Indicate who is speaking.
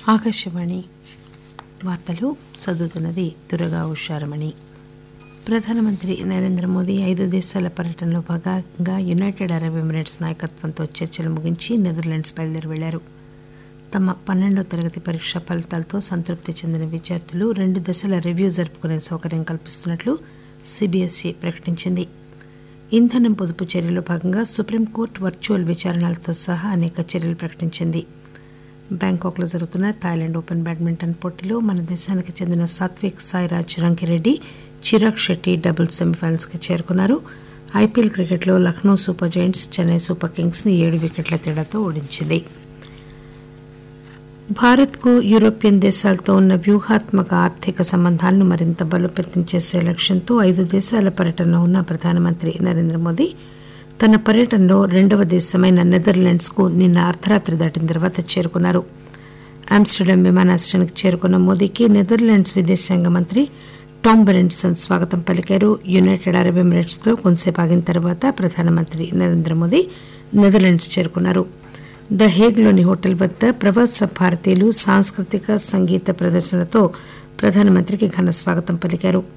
Speaker 1: ఆకాశవాణి వార్తలు చదువుతున్నది దురగా ఉషారమణి ప్రధానమంత్రి నరేంద్ర మోదీ ఐదు దేశాల పర్యటనలో భాగంగా యునైటెడ్ అరబ్ ఎమిరేట్స్ నాయకత్వంతో చర్చలు ముగించి నెదర్లాండ్స్ బయలుదేరి వెళ్లారు తమ పన్నెండో తరగతి పరీక్ష ఫలితాలతో సంతృప్తి చెందిన విద్యార్థులు రెండు దశల రివ్యూ జరుపుకునే సౌకర్యం కల్పిస్తున్నట్లు సిబిఎస్ఈ ప్రకటించింది ఇంధనం పొదుపు చర్యలో భాగంగా సుప్రీంకోర్టు వర్చువల్ విచారణలతో సహా అనేక చర్యలు ప్రకటించింది బ్యాంకాక్లో జరుగుతున్న థాయిలాండ్ ఓపెన్ బ్యాడ్మింటన్ పోటీలో మన దేశానికి చెందిన సాత్విక్ సాయిరాజ్ రంకిరెడ్డి చిరాగ్ షెట్టి డబుల్స్ సెమీఫైనల్స్కి చేరుకున్నారు ఐపీఎల్ క్రికెట్లో Lucknow super giants Chennai super కింగ్స్ని ఏడు వికెట్ల తేడాతో ఓడించింది భారత్కు యూరోపియన్ దేశాలతో ఉన్న వ్యూహాత్మక ఆర్థిక సంబంధాలను మరింత బలోపేతం చేసే లక్ష్యంతో ఐదు దేశాల పర్యటనలో ఉన్న ప్రధానమంత్రి నరేంద్ర మోదీ తన పర్యటనలో రెండవ దేశమైన నెదర్లాండ్స్ కు నిన్న అర్ధరాత్రి దాటిన తర్వాత చేరుకున్నారు ఆమ్స్టర్డామ్ విమానాశ్రయానికి చేరుకున్న మోదీకి నెదర్లాండ్స్ విదేశాంగ మంత్రి టామ్ బెరెంట్సన్ స్వాగతం పలికారు యునైటెడ్ అరబ్ ఎమిరేట్స్ తో కొంతసేపు ఆగిన తర్వాత ప్రధానమంత్రి నరేంద్ర మోదీ నెదర్లాండ్స్ చేరుకున్నారు ద హేగ్ లోని హోటల్ వద్ద ప్రవాస భారతీయులు సాంస్కృతిక సంగీత ప్రదర్శనతో ప్రధానమంత్రికి ఘన స్వాగతం పలికారు